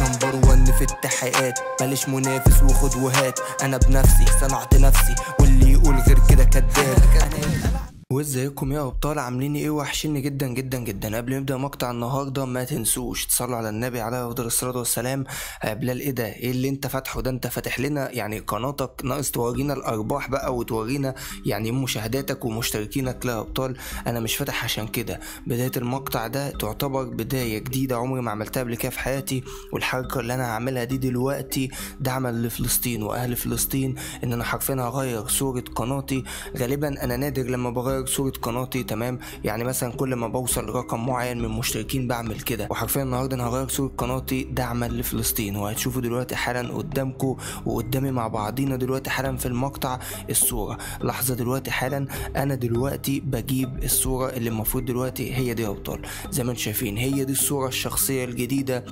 نمبر ون في التحقيقات ماليش منافس وخد وهات انا بنفسي صنعت نفسي واللي يقول غير كده كداب وازيكم يا ابطال عاملين ايه وحشني جدا جدا جدا قبل ما نبدا مقطع النهارده ما تنسوش تصلوا على النبي عليه افضل الصلاه والسلام يا بلال ايه ده ايه اللي انت فاتحه ده انت فاتح لنا يعني قناتك ناقص تورينا الارباح بقى وتورينا يعني مشاهداتك ومشتركينك لا يا ابطال انا مش فاتح عشان كده بدايه المقطع ده تعتبر بدايه جديده عمري ما عملتها قبل كده في حياتي والحركه اللي انا هعملها دي دلوقتي دعما لفلسطين واهل فلسطين ان انا حرفيا هغير صوره قناتي غالبا انا نادر لما بغير صوره قناتي تمام يعني مثلا كل ما بوصل لرقم معين من مشتركين بعمل كده وحرفيا النهارده انا هغير صوره قناتي دعما لفلسطين وهتشوفوا دلوقتي حالا قدامكم وقدامي مع بعضينا دلوقتي حالا في المقطع الصوره لحظه دلوقتي حالا انا دلوقتي بجيب الصوره اللي المفروض دلوقتي هي دي يا ابطال زي ما انتم شايفين هي دي الصوره الشخصيه الجديده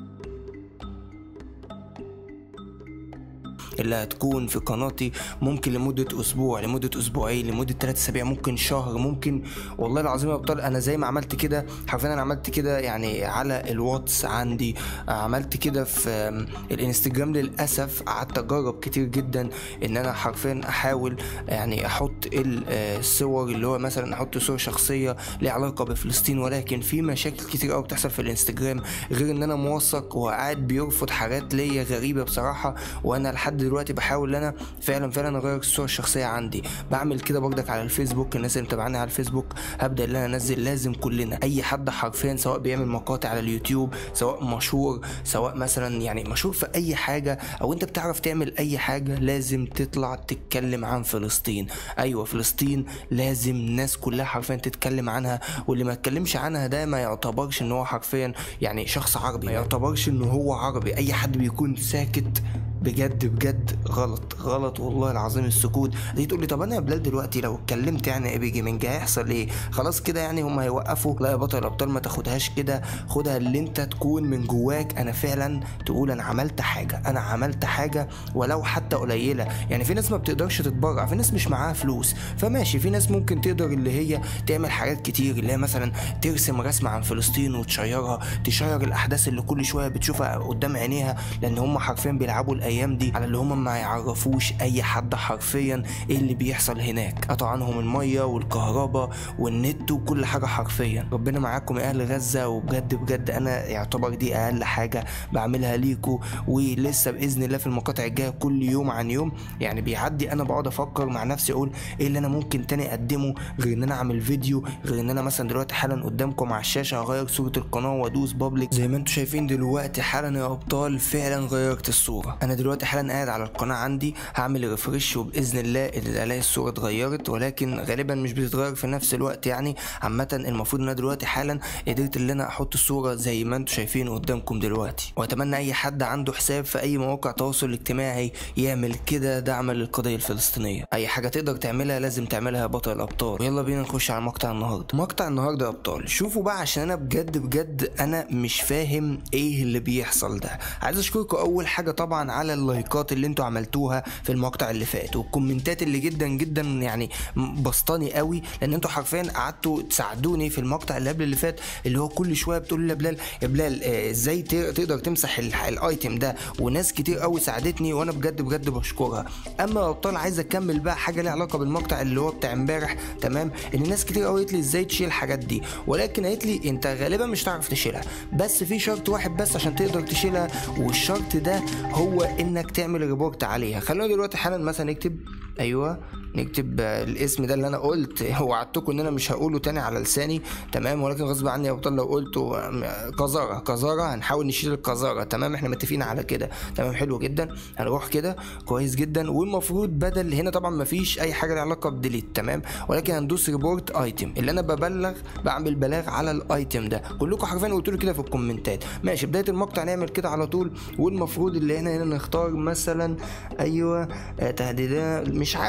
اللي هتكون في قناتي ممكن لمدة أسبوع لمدة أسبوعين لمدة ثلاثة أسابيع ممكن شهر ممكن والله العظيم يا أبطال أنا زي ما عملت كده حرفيا أنا عملت كده يعني على الواتس عندي عملت كده في الانستجرام للأسف قعدت أجرب كتير جدا إن أنا حرفيا أحاول يعني أحط الصور اللي هو مثلا أحط صور شخصية ليها علاقة بفلسطين ولكن في مشاكل كتير أوي بتحصل في الانستجرام غير إن أنا موثق وقاعد بيرفض حاجات ليا غريبة بصراحة وأنا لحد دلوقتي بحاول ان انا فعلا فعلا اغير الصوره الشخصيه عندي بعمل كده برضك على الفيسبوك الناس اللي متابعاني على الفيسبوك هبدا ان انا انزل لازم كلنا اي حد حرفيا سواء بيعمل مقاطع على اليوتيوب سواء مشهور سواء مثلا يعني مشهور في اي حاجه او انت بتعرف تعمل اي حاجه لازم تطلع تتكلم عن فلسطين ايوه فلسطين لازم الناس كلها حرفيا تتكلم عنها واللي ما اتكلمش عنها ده ما يعتبرش ان هو حرفيا يعني شخص عربي ما يعتبرش ان هو عربي اي حد بيكون ساكت بجد بجد غلط غلط والله العظيم السكوت دي تقول لي طب انا يا بلال دلوقتي لو اتكلمت يعني ايه بيجي من هيحصل ايه خلاص كده يعني هم هيوقفوا لا يا بطل الابطال ما تاخدهاش كده خدها اللي انت تكون من جواك انا فعلا تقول انا عملت حاجه انا عملت حاجه ولو حتى قليله يعني في ناس ما بتقدرش تتبرع في ناس مش معاها فلوس فماشي في ناس ممكن تقدر اللي هي تعمل حاجات كتير اللي هي مثلا ترسم رسمه عن فلسطين وتشيرها تشير الاحداث اللي كل شويه بتشوفها قدام عينيها لان هم حرفيا بيلعبوا الايام دي على اللي هم ما يعرفوش اي حد حرفيا ايه اللي بيحصل هناك قطع عنهم الميه والكهرباء والنت وكل حاجه حرفيا ربنا معاكم يا اهل غزه وبجد بجد انا يعتبر دي اقل حاجه بعملها ليكوا ولسه باذن الله في المقاطع الجايه كل يوم عن يوم يعني بيعدي انا بقعد افكر مع نفسي اقول ايه اللي انا ممكن تاني اقدمه غير ان انا اعمل فيديو غير ان انا مثلا دلوقتي حالا قدامكم على الشاشه هغير صوره القناه وادوس بابليك زي ما انتم شايفين دلوقتي حالا يا ابطال فعلا غيرت الصوره انا دلوقتي حالا قاعد على القناه عندي هعمل ريفرش وباذن الله الاقي الصوره اتغيرت ولكن غالبا مش بتتغير في نفس الوقت يعني عامه المفروض ان انا دلوقتي حالا قدرت ان انا احط الصوره زي ما انتم شايفين قدامكم دلوقتي واتمنى اي حد عنده حساب في اي مواقع تواصل اجتماعي يعمل كده دعما للقضيه الفلسطينيه اي حاجه تقدر تعملها لازم تعملها يا بطل الابطال ويلا بينا نخش على مقطع النهارده مقطع النهارده يا ابطال شوفوا بقى عشان انا بجد بجد انا مش فاهم ايه اللي بيحصل ده عايز اشكركم اول حاجه طبعا على اللايكات اللي انتوا عملتوها في المقطع اللي فات والكومنتات اللي جدا جدا يعني بسطاني قوي لان انتوا حرفيا قعدتوا تساعدوني في المقطع اللي قبل اللي فات اللي هو كل شويه بتقول لي يا بلال يا بلال آه، ازاي ت- تقدر تمسح ال- الايتم ده وناس كتير قوي ساعدتني وانا بجد بجد بشكرها اما يا ابطال عايز اكمل بقى حاجه ليها علاقه بالمقطع اللي هو بتاع امبارح تمام ان ناس كتير قوي قالت لي ازاي تشيل الحاجات دي ولكن قالت لي انت غالبا مش هتعرف تشيلها بس في شرط واحد بس عشان تقدر تشيلها والشرط ده هو انك تعمل ريبورت عليها خلونا دلوقتي حالا مثلا نكتب ايوه نكتب آه، الاسم ده اللي انا قلت وعدتكم ان انا مش هقوله تاني على لساني تمام ولكن غصب عني يا ابطال لو قلته آه، قذاره قذاره هنحاول نشيل القذاره تمام احنا متفقين على كده تمام حلو جدا هنروح كده كويس جدا والمفروض بدل هنا طبعا مفيش اي حاجه لها علاقه بديليت تمام ولكن هندوس ريبورت ايتم اللي انا ببلغ بعمل بلاغ على الايتم ده كلكم حرفيا قلتوا لي كده في الكومنتات ماشي بدايه المقطع نعمل كده على طول والمفروض اللي هنا هنا نختار مثلا ايوه آه، تهديدات مش عارف والله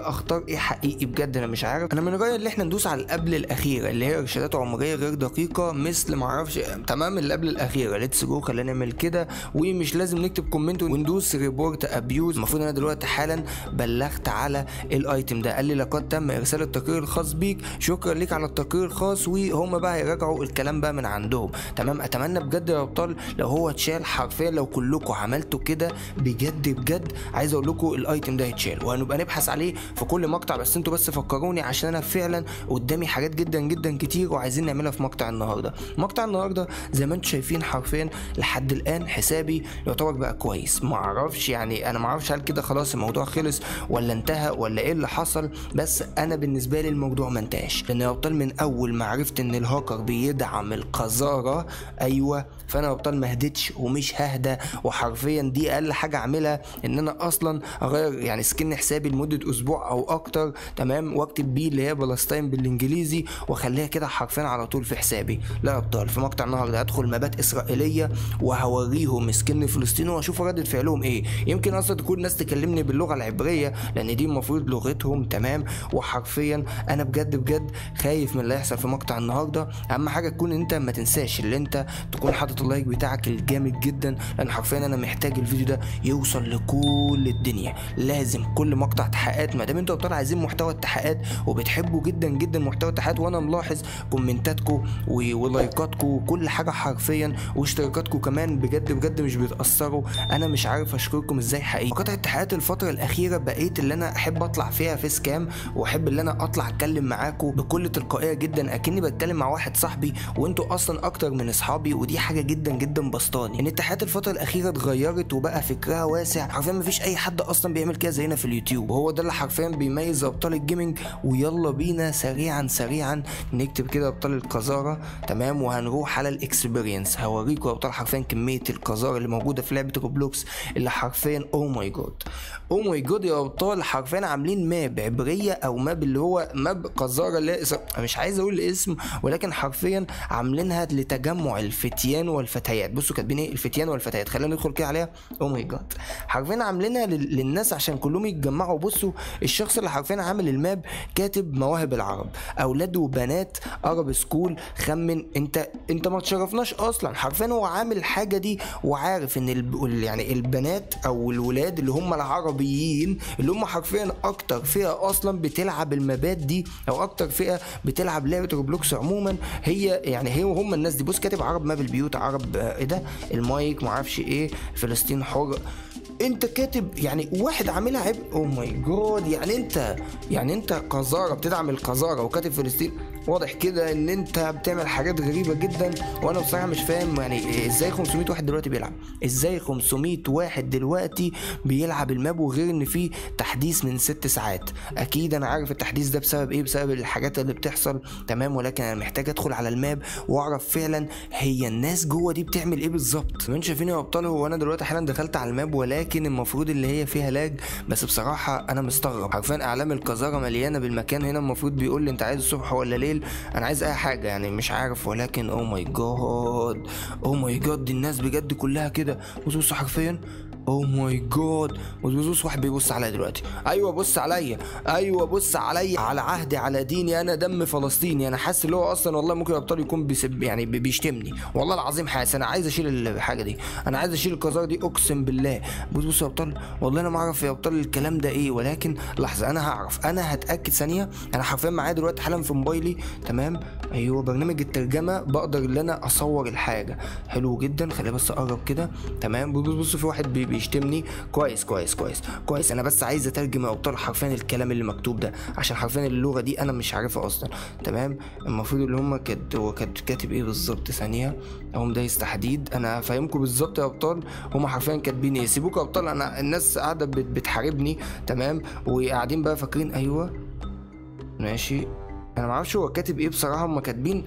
والله اختار ايه حقيقي بجد انا مش عارف انا من رايي اللي احنا ندوس على اللي قبل الاخيره اللي هي ارشادات عمريه غير دقيقه مثل ما اعرفش تمام اللي قبل الاخيره ليتس جو خلينا نعمل كده ومش لازم نكتب كومنت وندوس ريبورت ابيوز المفروض انا دلوقتي حالا بلغت على الايتم ده قال لي لقد تم ارسال التقرير الخاص بيك شكرا ليك على التقرير الخاص وهم بقى هيراجعوا الكلام بقى من عندهم تمام اتمنى بجد يا ابطال لو هو اتشال حرفيا لو كلكم عملتوا كده بجد بجد عايز اقول لكم الايتم ده هيتشال وهنبقى نبحث عليه في كل مقطع بس انتوا بس فكروني عشان انا فعلا قدامي حاجات جدا جدا كتير وعايزين نعملها في مقطع النهارده مقطع النهارده زي ما انتم شايفين حرفيا لحد الان حسابي يعتبر بقى كويس ما اعرفش يعني انا ما اعرفش هل كده خلاص الموضوع خلص ولا انتهى ولا ايه اللي حصل بس انا بالنسبه لي الموضوع ما انتهاش لان يا ابطال من اول ما عرفت ان الهاكر بيدعم القذاره ايوه فانا يا ابطال ما هديتش ومش ههدى وحرفيا دي اقل حاجه اعملها ان انا اصلا اغير يعني سكن حسابي لمده اسبوع او اكتر تمام واكتب بيه اللي هي بلستاين بالانجليزي واخليها كده حرفيا على طول في حسابي لا يا ابطال في مقطع النهارده هدخل مبات اسرائيليه وهوريهم سكن فلسطين واشوف ردة فعلهم ايه يمكن اصلا تكون ناس تكلمني باللغه العبريه لان دي المفروض لغتهم تمام وحرفيا انا بجد بجد خايف من اللي هيحصل في مقطع النهارده اهم حاجه تكون انت ما تنساش اللي انت تكون حاطط اللايك بتاعك الجامد جدا لان حرفيا انا محتاج الفيديو ده يوصل لكل الدنيا لازم كل مقطع تحقيقات ما دام انتوا ابطال عايزين محتوى التحقيقات وبتحبوا جدا جدا محتوى التحقيقات وانا ملاحظ كومنتاتكم و- ولايكاتكم وكل حاجه حرفيا واشتراكاتكم كمان بجد بجد مش بيتاثروا انا مش عارف اشكركم ازاي حقيقي مقاطع التحقيقات الفتره الاخيره بقيت اللي انا احب اطلع فيها فيس كام واحب اللي انا اطلع اتكلم معاكم بكل تلقائيه جدا اكني بتكلم مع واحد صاحبي وانتوا اصلا اكتر من اصحابي ودي حاجه جدا جدا بسطاني ان التحقيقات الفتره الاخيره اتغيرت وبقى فكرها واسع حرفيا مفيش اي حد اصلا بيعمل كده زينا في اليوتيوب وهو ده اللي حرفيا بيميز ابطال الجيمنج ويلا بينا سريعا سريعا نكتب كده ابطال القذاره تمام وهنروح على الاكسبيرينس هوريكم يا ابطال حرفيا كميه القذاره اللي موجوده في لعبه روبلوكس اللي حرفيا او ماي جاد او ماي جاد يا ابطال حرفيا عاملين ماب عبريه او ماب اللي هو ماب قذاره اللي هي إسر- مش عايز اقول الاسم ولكن حرفيا عاملينها لتجمع الفتيان والفتيات بصوا كاتبين ايه الفتيان والفتيات خلينا ندخل كده عليها او ماي جاد حرفيا عاملينها لل- للناس عشان كلهم يتجمعوا بصوا الشخص اللي حرفيا عامل الماب كاتب مواهب العرب اولاد وبنات عرب سكول خمن انت انت ما تشرفناش اصلا حرفيا هو عامل الحاجه دي وعارف ان الب... يعني البنات او الولاد اللي هم العربيين اللي هم حرفيا اكتر فئه اصلا بتلعب المبات دي او اكتر فئه بتلعب لعبه روبلوكس عموما هي يعني هي وهم الناس دي بص كاتب عرب ماب البيوت عرب آه، ايه ده المايك معرفش ايه فلسطين حر انت كاتب يعني واحد عاملها عيب او ماي جاد يعني انت يعني انت قذاره بتدعم القذاره وكاتب فلسطين واضح كده ان انت بتعمل حاجات غريبه جدا وانا بصراحه مش فاهم يعني ازاي 500 واحد دلوقتي بيلعب ازاي 500 واحد دلوقتي بيلعب الماب وغير ان في تحديث من ست ساعات اكيد انا عارف التحديث ده بسبب ايه بسبب الحاجات اللي بتحصل تمام ولكن انا محتاج ادخل على الماب واعرف فعلا هي الناس جوه دي بتعمل ايه بالظبط من شايفين يا ابطال هو انا دلوقتي حالا دخلت على الماب ولكن المفروض اللي هي فيها لاج بس بصراحه انا مستغرب حرفيا اعلام القذاره مليانه بالمكان هنا المفروض بيقول لي انت عايز الصبح ولا ليل انا عايز اي حاجه يعني مش عارف ولكن او ماي جاد او ماي جاد دي الناس بجد كلها كده بص بص حرفيا او ماي جاد بص بص بص واحد بيبص عليا دلوقتي ايوه بص عليا ايوه بص عليا على عهدي على ديني انا دم فلسطيني انا حاسس اللي هو اصلا والله ممكن الابطال يكون بيسب يعني بي- بيشتمني والله العظيم حاسس انا عايز اشيل الحاجه دي انا عايز اشيل القذاره دي اقسم بالله بص بص يا ابطال والله انا ما اعرف يا ابطال الكلام ده ايه ولكن لحظه انا هعرف انا هتاكد ثانيه انا حرفيا معايا دلوقتي حالا في موبايلي تمام ايوه برنامج الترجمه بقدر ان انا اصور الحاجه حلو جدا خليني بس اقرب كده تمام بص بص في واحد بي- بيشتمني كويس كويس كويس كويس انا بس عايز اترجم يا ابطال حرفيا الكلام اللي مكتوب ده عشان حرفيا اللغه دي انا مش عارفها اصلا تمام المفروض اللي هم كانت هو كانت كاتب ايه بالظبط ثانيه هم دايس تحديد انا فاهمكم بالظبط يا ابطال هم حرفيا كاتبين ايه سيبوك يا ابطال انا الناس قاعده بت- بتحاربني تمام وقاعدين بقى فاكرين ايوه ماشي انا ما اعرفش هو كاتب ايه بصراحه هم كاتبين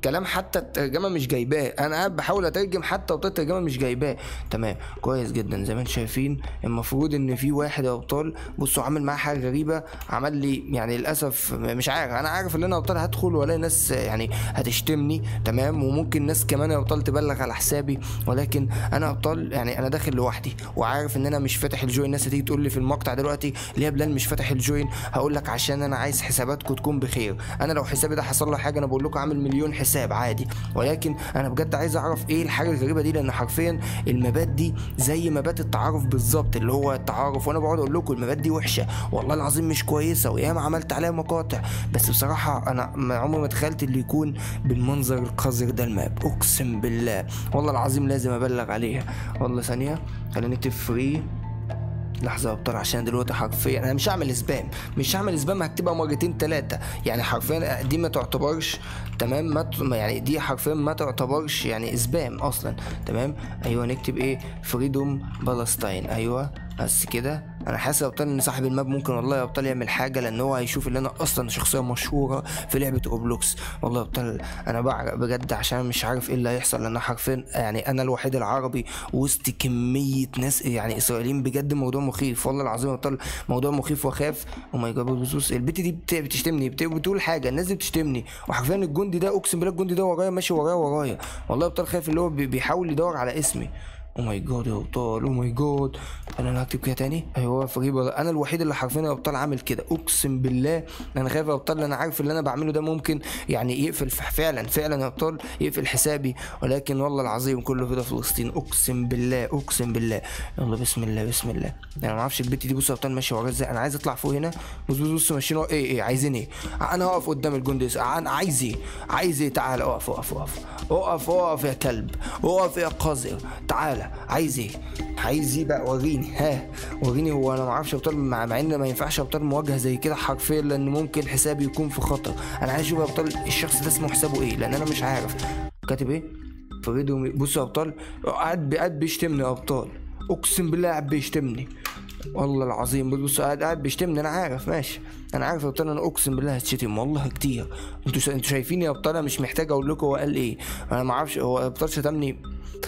الكلام حتى الترجمه مش جايباه انا قاعد بحاول اترجم حتى وطريقه الترجمه مش جايباه تمام كويس جدا زي ما انتم شايفين المفروض ان في واحد يا ابطال بصوا عامل معاه حاجه غريبه عمل لي يعني للاسف مش عارف انا عارف ان انا يا ابطال هدخل والاقي ناس يعني هتشتمني تمام وممكن ناس كمان يا ابطال تبلغ على حسابي ولكن انا يا ابطال يعني انا داخل لوحدي وعارف ان انا مش فاتح الجوين الناس هتيجي تقول لي في المقطع دلوقتي ليه يا بلال مش فاتح الجوين هقول لك عشان انا عايز حساباتكم تكون بخير انا لو حسابي ده حصل له حاجه انا بقول لكم عامل مليون حساب عادي ولكن انا بجد عايز اعرف ايه الحاجه الغريبه دي لان حرفيا المبات دي زي مبات التعارف بالظبط اللي هو التعارف وانا بقعد اقول لكم المبات دي وحشه والله العظيم مش كويسه وياما عملت عليها مقاطع بس بصراحه انا ما عمري ما تخيلت اللي يكون بالمنظر القذر ده الماب اقسم بالله والله العظيم لازم ابلغ عليها والله ثانيه خلينا نكتب فري لحظه يا ابطال عشان دلوقتي حرفيا انا مش هعمل سبام مش هعمل سبام هكتبها مرتين ثلاثه يعني حرفيا دي ما تعتبرش تمام ما ت- ما يعني دي حرفيا ما تعتبرش يعني سبام اصلا تمام ايوه نكتب ايه فريدوم بالستاين ايوه بس كده انا حاسس يا ابطال ان صاحب الماب ممكن والله يا ابطال يعمل حاجه لان هو هيشوف ان انا اصلا شخصيه مشهوره في لعبه روبلوكس والله يا ابطال انا بعرق بجد عشان مش عارف ايه اللي هيحصل لان حرفيا يعني انا الوحيد العربي وسط كميه ناس يعني اسرائيليين بجد موضوع مخيف والله العظيم يا ابطال موضوع مخيف واخاف وما يجاب بصوص البت دي بت- بتشتمني بت- بتقول حاجه الناس دي بتشتمني وحرفيا الجندي ده اقسم بالله الجندي ده ورايا ماشي ورايا ورايا والله يا ابطال خايف اللي هو بي- بيحاول يدور على اسمي او ماي جاد يا ابطال او ماي جاد انا انا هكتب كده تاني ايوه فريبه انا الوحيد اللي حرفيا يا ابطال عامل كده اقسم بالله انا خايف يا ابطال انا عارف اللي انا بعمله ده ممكن يعني يقفل ف- فعلا فعلا يا ابطال يقفل حسابي ولكن والله العظيم كله كده فلسطين اقسم بالله اقسم بالله يلا بسم الله بسم الله انا ما اعرفش البت دي بص يا ابطال ماشيه ورايا ازاي انا عايز اطلع فوق هنا بص بص بص ماشيين ورا- ايه ايه عايزين ايه انا هقف قدام الجندي انا عايز ايه عايز ايه تعالى اقف اقف اقف اقف اقف يا كلب اقف يا قذر تعالى عايز ايه عايز ايه بقى وريني ها وريني هو انا ما اعرفش ابطال مع, مع ان ما ينفعش ابطال مواجهه زي كده حرفيا لان ممكن حسابي يكون في خطر انا عايز اشوف يا ابطال الشخص ده اسمه حسابه ايه لان انا مش عارف كاتب ايه فريدو بصوا يا ابطال قاعد قاعد بيشتمني يا ابطال اقسم بالله قاعد بيشتمني والله العظيم بص قاعد قاعد بيشتمني انا عارف ماشي انا عارف يا ابطال انا اقسم بالله هتشتم والله كتير انتوا شا... انتوا شايفين يا ابطال انا مش محتاج اقول لكم هو قال ايه انا ما اعرفش هو يا ابطال شتمني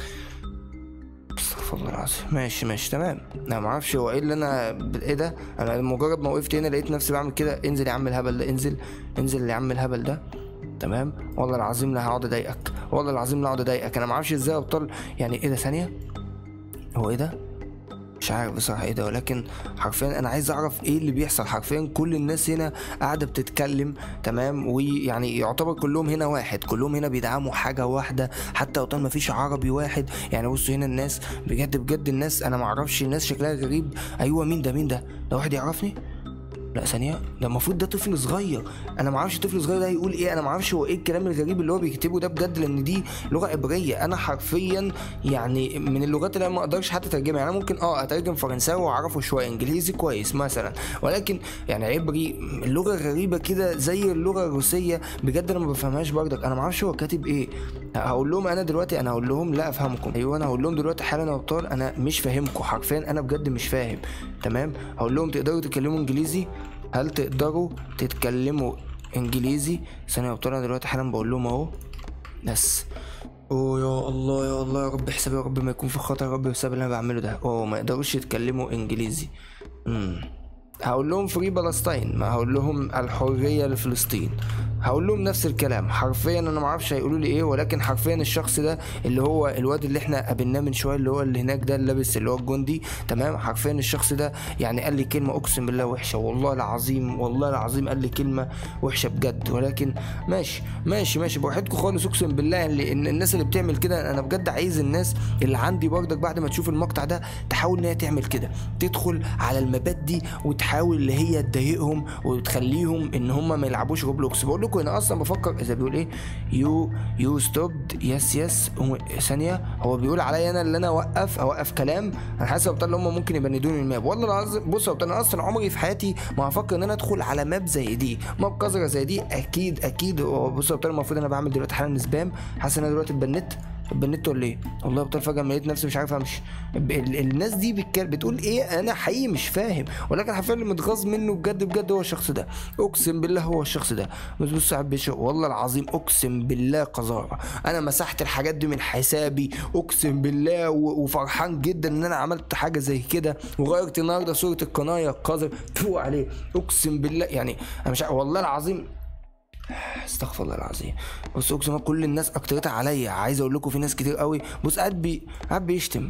استغفر الله العظيم ماشي ماشي تمام انا ما اعرفش هو ايه اللي انا ايه ده انا مجرد ما وقفت هنا لقيت نفسي بعمل كده انزل يا عم الهبل ده انزل انزل يا عم الهبل ده تمام والله العظيم لا هقعد اضايقك والله العظيم لا هقعد اضايقك انا ما اعرفش ازاي يا ابطال يعني ايه ده ثانيه هو ايه ده مش عارف بصراحة ايه ده ولكن حرفيا انا عايز اعرف ايه اللي بيحصل حرفيا كل الناس هنا قاعدة بتتكلم تمام ويعني يعتبر كلهم هنا واحد كلهم هنا بيدعموا حاجة واحدة حتى وطن ما فيش عربي واحد يعني بصوا هنا الناس بجد بجد الناس انا ما اعرفش الناس شكلها غريب ايوه مين ده مين ده ده واحد يعرفني لا ثانية ده المفروض ده طفل صغير انا ما اعرفش الطفل الصغير ده هيقول ايه انا ما اعرفش هو ايه الكلام الغريب اللي هو بيكتبه ده بجد لان دي لغة عبرية انا حرفيا يعني من اللغات اللي انا ما اقدرش حتى اترجمها يعني انا ممكن اه اترجم فرنساوي واعرفه شوية انجليزي كويس مثلا ولكن يعني عبري اللغة غريبة كده زي اللغة الروسية بجد انا ما بفهمهاش برضك انا ما اعرفش هو كاتب ايه هقول لهم انا دلوقتي انا هقول لهم لا افهمكم ايوه انا هقول لهم دلوقتي حالا يا ابطال انا مش فاهمكم حرفيا انا بجد مش فاهم تمام هقول لهم تقدروا تتكلموا انجليزي هل تقدروا تتكلموا انجليزي ثانية يا ابطال انا دلوقتي حالا بقول لهم اهو بس اوه يا الله يا الله يا رب حسابي يا رب ما يكون في خطر يا رب بسبب اللي انا بعمله ده اوه ما يقدروش يتكلموا انجليزي امم هقول لهم فري فلسطين ما هقول لهم الحريه لفلسطين هقول لهم نفس الكلام حرفيا انا ما اعرفش هيقولوا لي ايه ولكن حرفيا الشخص ده اللي هو الواد اللي احنا قابلناه من شويه اللي هو اللي هناك ده اللي لابس اللي هو الجندي تمام حرفيا الشخص ده يعني قال لي كلمه اقسم بالله وحشه والله العظيم والله العظيم قال لي كلمه وحشه بجد ولكن ماشي ماشي ماشي براحتكم خالص اقسم بالله اللي ان الناس اللي بتعمل كده انا بجد عايز الناس اللي عندي برضك بعد ما تشوف المقطع ده تحاول ان هي تعمل كده تدخل على المبات دي وتحاول اللي هي تضايقهم وتخليهم ان هم ما يلعبوش روبلوكس بقول لكم انا اصلا بفكر اذا بيقول ايه يو يو ستوبد يس يس ثانيه هو بيقول عليا انا اللي انا اوقف اوقف كلام انا حاسس ابطال هم ممكن يبندوني الماب والله العظيم بص يا ابطال انا اصلا عمري في حياتي ما هفكر ان انا ادخل على ماب زي دي ماب قذره زي دي اكيد اكيد هو بص يا ابطال المفروض انا بعمل دلوقتي حالا سبام حاسس ان انا دلوقتي اتبنت بالنت ولا ايه والله ابطال فجاه لما لقيت نفسي مش عارف امشي ب- ال- الناس دي بتك- بتقول ايه انا حقيقي مش فاهم ولكن حرفيا اللي متغاظ منه بجد بجد هو الشخص ده اقسم بالله هو الشخص ده بس بص يا عم باشا والله العظيم اقسم بالله قذاره انا مسحت الحاجات دي من حسابي اقسم بالله و- وفرحان جدا ان انا عملت حاجه زي كده وغيرت النهارده صوره القناه يا قذر فوق عليه اقسم بالله يعني انا مش عارف- والله العظيم استغفر الله العظيم بص اقسم بالله كل الناس اكترتها عليا عايز اقول لكم في ناس كتير قوي بص قاعد بي قاعد بيشتم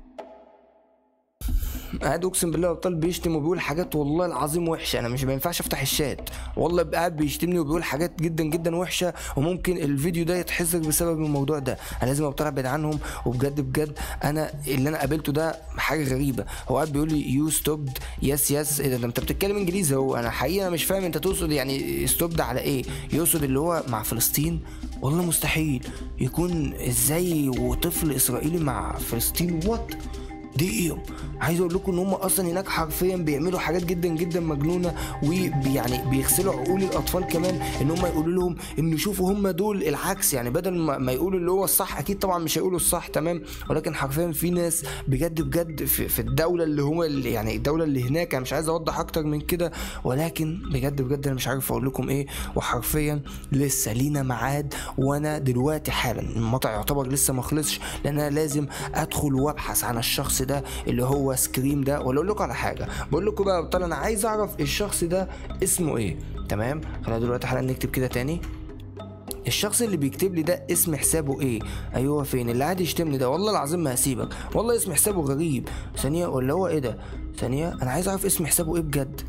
قاعد اقسم بالله ابطال بيشتم وبيقول حاجات والله العظيم وحشه انا مش ما ينفعش افتح الشات والله بقى قاعد بيشتمني وبيقول حاجات جدا جدا وحشه وممكن الفيديو ده يتحذر بسبب الموضوع ده انا لازم ابطال ابعد عنهم وبجد بجد انا اللي انا قابلته ده حاجه غريبه هو قاعد بيقول لي يو ستوبد يس يس ايه ده ده انت بتتكلم انجليزي هو انا حقيقه انا مش فاهم انت تقصد يعني ستوبد على ايه يقصد اللي هو مع فلسطين والله مستحيل يكون ازاي وطفل اسرائيلي مع فلسطين وات دقيقة عايز اقول لكم ان هم اصلا هناك حرفيا بيعملوا حاجات جدا جدا مجنونه ويعني بيغسلوا عقول الاطفال كمان ان هم يقولوا لهم ان شوفوا هم دول العكس يعني بدل ما, ما يقولوا اللي هو الصح اكيد طبعا مش هيقولوا الصح تمام ولكن حرفيا في ناس بجد بجد في, في الدوله اللي هم اللي يعني الدوله اللي هناك انا مش عايز اوضح اكتر من كده ولكن بجد بجد انا مش عارف اقول لكم ايه وحرفيا لسه لينا ميعاد وانا دلوقتي حالا المقطع يعتبر لسه ما خلصش لان انا لازم ادخل وابحث عن الشخص ده اللي هو سكريم ده ولا اقول لكم على حاجه بقول لكم بقى يا ابطال انا عايز اعرف الشخص ده اسمه ايه تمام خلينا دلوقتي حالا نكتب كده تاني الشخص اللي بيكتب لي ده اسم حسابه ايه ايوه فين اللي قاعد يشتمني ده والله العظيم ما هسيبك والله اسم حسابه غريب ثانيه ولا هو ايه ده ثانيه انا عايز اعرف اسم حسابه ايه بجد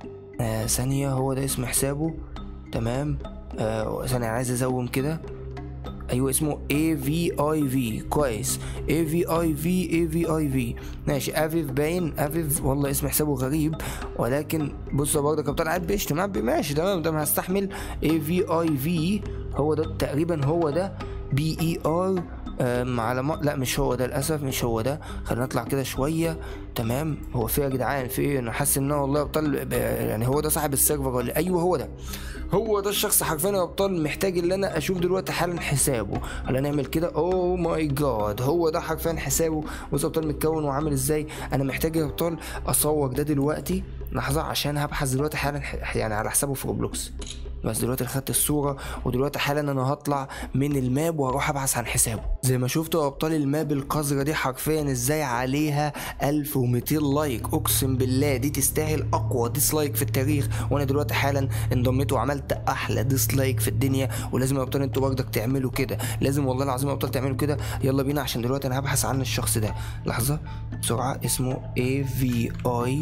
آه ثانيه هو ده اسم حسابه تمام آه ثانيه أنا عايز ازوم كده ايوه اسمه اي في اي في كويس اي في اي في اي في اي في ماشي افيف باين افيف والله اسم حسابه غريب ولكن بص برضه كابتن قاعد بيشتم قاعد بي- ماشي تمام ده أنا هستحمل اي في اي في هو ده تقريبا هو ده بي اي ار أم، على ما لا مش هو ده للاسف مش هو ده خلينا نطلع كده شويه تمام هو في يا جدعان في ايه انا حاسس ان هو والله ابطال ب- يعني هو ده صاحب السيرفر ولا ايوه هو ده هو ده الشخص حرفيا يا ابطال محتاج ان انا اشوف دلوقتي حالا حسابه خلينا نعمل كده اوه ماي جاد هو ده حرفيا حسابه بص يا ابطال متكون وعامل ازاي انا محتاج يا ابطال اصور ده دلوقتي لحظه عشان هبحث دلوقتي حالا ح- يعني على حسابه في روبلوكس بس دلوقتي خدت الصورة ودلوقتي حالا انا هطلع من الماب وهروح ابحث عن حسابه زي ما شفتوا يا ابطال الماب القذرة دي حرفيا ازاي عليها 1200 لايك اقسم بالله دي تستاهل اقوى ديسلايك في التاريخ وانا دلوقتي حالا انضميت وعملت احلى ديسلايك في الدنيا ولازم يا ابطال انتوا برضك تعملوا كده لازم والله العظيم يا ابطال تعملوا كده يلا بينا عشان دلوقتي انا هبحث عن الشخص ده لحظة بسرعة اسمه اي في اي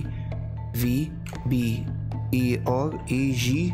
في بي اي ار اي جي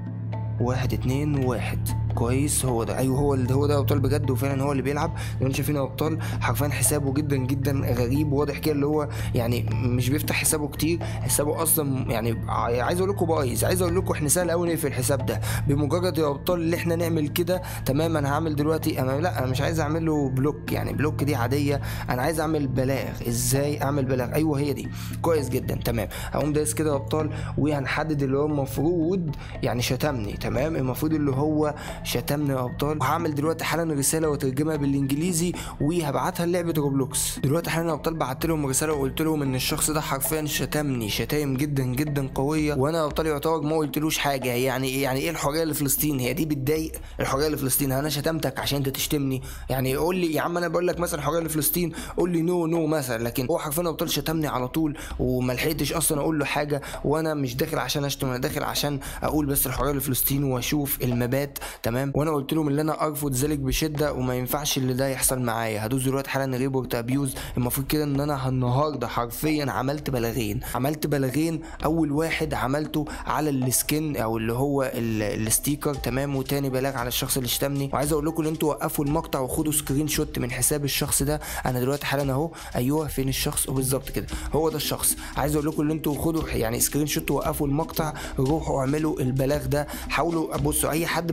واحد اتنين واحد كويس هو ده ايوه هو اللي هو ده ابطال بجد وفعلا هو اللي بيلعب لو انتوا شايفين يا ابطال حرفيا حسابه جدا جدا غريب واضح كده اللي هو يعني مش بيفتح حسابه كتير حسابه اصلا يعني ع- عايز اقول لكم بايظ عايز اقول لكم احنا سهل قوي نقفل الحساب ده بمجرد يا ابطال اللي احنا نعمل كده تمام انا هعمل دلوقتي انا لا انا مش عايز اعمل له بلوك يعني بلوك دي عاديه انا عايز اعمل بلاغ ازاي اعمل بلاغ ايوه هي دي كويس جدا تمام هقوم دايس كده يا ابطال وهنحدد اللي هو المفروض يعني شتمني تمام المفروض اللي هو شتمني يا ابطال وهعمل دلوقتي حالا رساله وترجمها بالانجليزي وهبعتها لعبه روبلوكس دلوقتي حالا يا ابطال بعت لهم رساله وقلت لهم ان الشخص ده حرفيا شتمني شتايم جدا جدا قويه وانا يا ابطال يعتبر ما قلتلوش حاجه يعني يعني ايه الحريه لفلسطين هي دي بتضايق الحريه لفلسطين انا شتمتك عشان انت تشتمني يعني قول لي يا عم انا بقول لك مثلا حريه لفلسطين قول لي نو نو مثلا لكن هو حرفيا يا ابطال شتمني على طول وما لحقتش اصلا اقول له حاجه وانا مش داخل عشان اشتم انا داخل عشان اقول بس الحريه لفلسطين واشوف المبات تمام وانا قلت لهم ان انا ارفض ذلك بشده وما ينفعش اللي ده يحصل معايا هدوس دلوقتي حالا ريبورت ابيوز المفروض كده ان انا النهارده حرفيا عملت بلاغين عملت بلاغين اول واحد عملته على السكن او اللي هو ال- الستيكر تمام وتاني بلاغ على الشخص اللي شتمني وعايز اقول لكم ان انتوا وقفوا المقطع وخدوا سكرين شوت من حساب الشخص ده انا دلوقتي حالا اهو ايوه فين الشخص وبالظبط كده هو ده الشخص عايز اقول لكم ان انتوا خدوا يعني سكرين شوت وقفوا المقطع روحوا اعملوا البلاغ ده حاولوا بصوا اي حد بقى بيفهم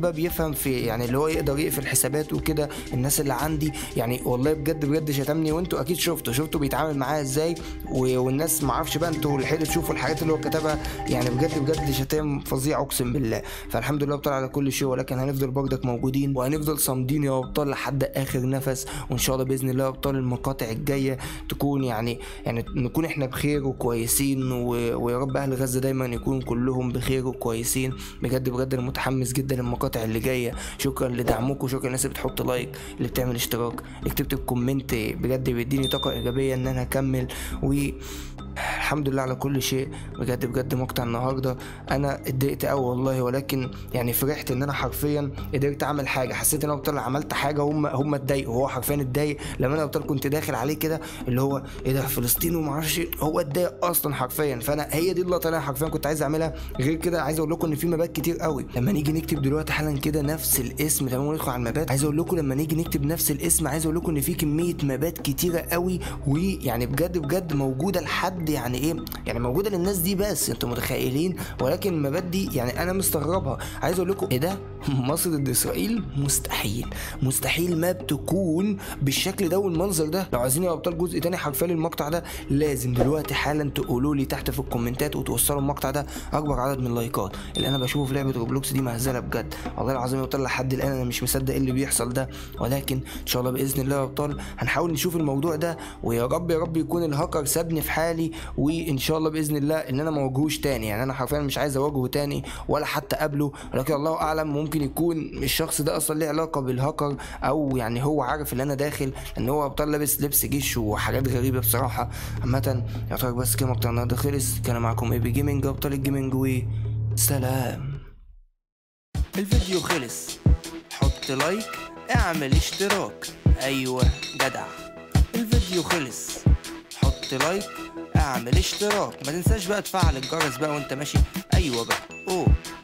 بيفهم في يعني اللي هو يقدر يقفل حسابات وكده الناس اللي عندي يعني والله بجد بجد شتمني وانتوا اكيد شفتوا شفتوا بيتعامل معايا ازاي و- والناس ما اعرفش بقى انتوا لحقتوا تشوفوا الحاجات اللي هو كتبها يعني بجد بجد شتام فظيع اقسم بالله فالحمد لله ابطال على كل شيء ولكن هنفضل برضك موجودين وهنفضل صامدين يا ابطال لحد اخر نفس وان شاء الله باذن الله يا ابطال المقاطع الجايه تكون يعني يعني نكون احنا بخير وكويسين و... ويا رب اهل غزه دايما يكونوا كلهم بخير وكويسين بجد بجد انا متحمس جدا للمقاطع اللي جايه شكرا لدعمكم شكرا للناس اللي بتحط لايك اللي بتعمل اشتراك اللي كتبت الكومنت بجد بيديني طاقه ايجابيه ان انا اكمل و الحمد لله على كل شيء بجد بجد مقطع النهارده انا اتضايقت قوي والله ولكن يعني فرحت ان انا حرفيا قدرت اعمل حاجه حسيت ان انا ابطال عملت حاجه هم هم اتضايقوا هو حرفيا اتضايق لما انا ابطال كنت داخل عليه كده اللي هو ايه ده فلسطين وما اعرفش إيه. هو اتضايق اصلا حرفيا فانا هي دي اللقطه اللي انا حرفيا كنت عايز اعملها غير كده عايز اقول لكم ان في مبات كتير قوي لما نيجي نكتب دلوقتي حالا كده نفس الاسم تمام وندخل على المبات عايز اقول لكم لما نيجي نكتب نفس الاسم عايز اقول لكم ان في كميه مبات كتيره قوي ويعني بجد بجد موجوده لحد يعني ايه يعني موجوده للناس دي بس انتوا متخيلين ولكن المبات دي يعني انا مستغربها عايز اقول لكم ايه ده مصر ضد اسرائيل مستحيل مستحيل ماب تكون بالشكل ده والمنظر ده لو عايزين يا ابطال جزء تاني حرفيا للمقطع ده لازم دلوقتي حالا تقولوا لي تحت في الكومنتات وتوصلوا المقطع ده اكبر عدد من اللايكات اللي انا بشوفه في لعبه روبلوكس دي مهزله بجد والله العظيم يا ابطال لحد الان انا مش مصدق ايه اللي بيحصل ده ولكن ان شاء الله باذن الله يا ابطال هنحاول نشوف الموضوع ده ويا رب يا رب يكون الهاكر سابني في حالي وان شاء الله باذن الله ان انا ما اواجهوش تاني يعني انا حرفيا مش عايز اواجهه تاني ولا حتى اقابله ولكن الله اعلم ممكن يكون الشخص ده اصلا ليه علاقه بالهاكر او يعني هو عارف ان انا داخل ان هو ابطال لابس لبس جيش وحاجات غريبه بصراحه عامه يعتبر بس كده مقطع النهارده خلص كان معاكم اي بي جيمنج ابطال الجيمنج وسلام الفيديو خلص حط لايك اعمل اشتراك ايوه جدع الفيديو خلص حط لايك اعمل اشتراك ما تنساش بقى تفعل الجرس بقى وانت ماشي ايوه بقى اوه